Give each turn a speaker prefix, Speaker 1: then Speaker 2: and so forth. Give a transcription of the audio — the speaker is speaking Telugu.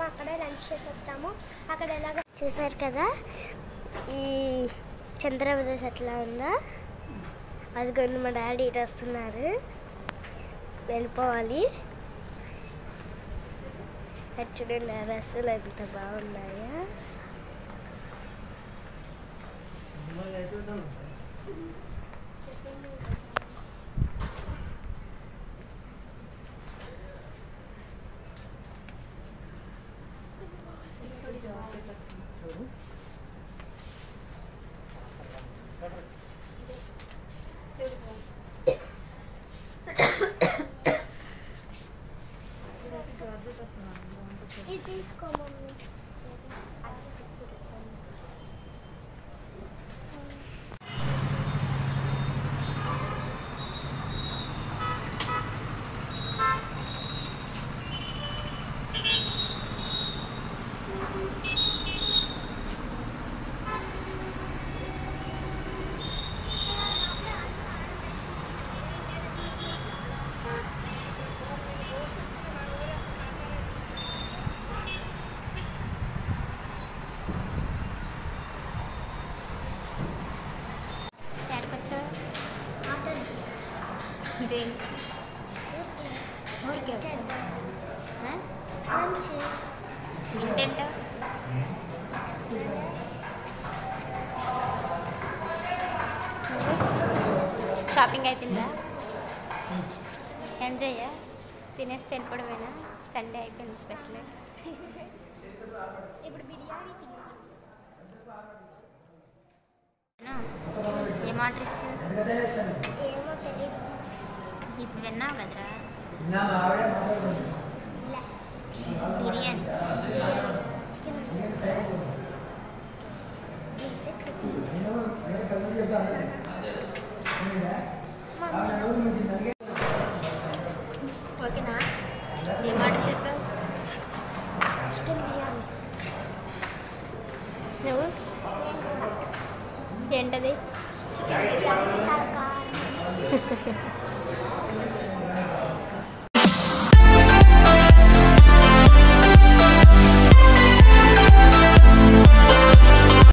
Speaker 1: అక్కడే లంచ్ చేసి వస్తాము అక్కడ ఎలాగ చూసారు కదా ఈ చంద్రప్రదేశ్ ఎట్లా ఉందా అదిగోండి మా డాడీ ఇటు వస్తున్నారు వెళ్ళిపోవాలి అది చూడండి ఆ డ్రెస్సులు ఎంత బాగున్నాయా ఇది తీసుకో మమ్మీ
Speaker 2: ఎక్కడికొచ్చావు ఇదే ఊరికే వచ్చావు ఆ?
Speaker 1: లంచ్
Speaker 2: ఏం తింటావు షాపింగ్ అయిపోయిందా ఎంజాయ్ తినేసి వెళ్ళిపోవడమేనా సండే అయిపోయింది స్పెషల్
Speaker 1: ఇప్పుడు బిర్యానీ తిని
Speaker 2: ఏం ఆర్డర్ ఇచ్చావు
Speaker 1: ఏమో తెలియదు
Speaker 2: ఇప్పుడు విన్నావు కదరా
Speaker 1: లే.
Speaker 2: బిర్యానీ
Speaker 1: చికెన్ ఇంతే చికెన్ మమ్మీ
Speaker 2: ఓకేనా ఏం ఆర్డర్ చెప్పావు
Speaker 1: చికెన్ బిర్యానీ
Speaker 2: నువ్వు ఏంటది
Speaker 1: చికెన్ బిర్యానీ చాలా కారం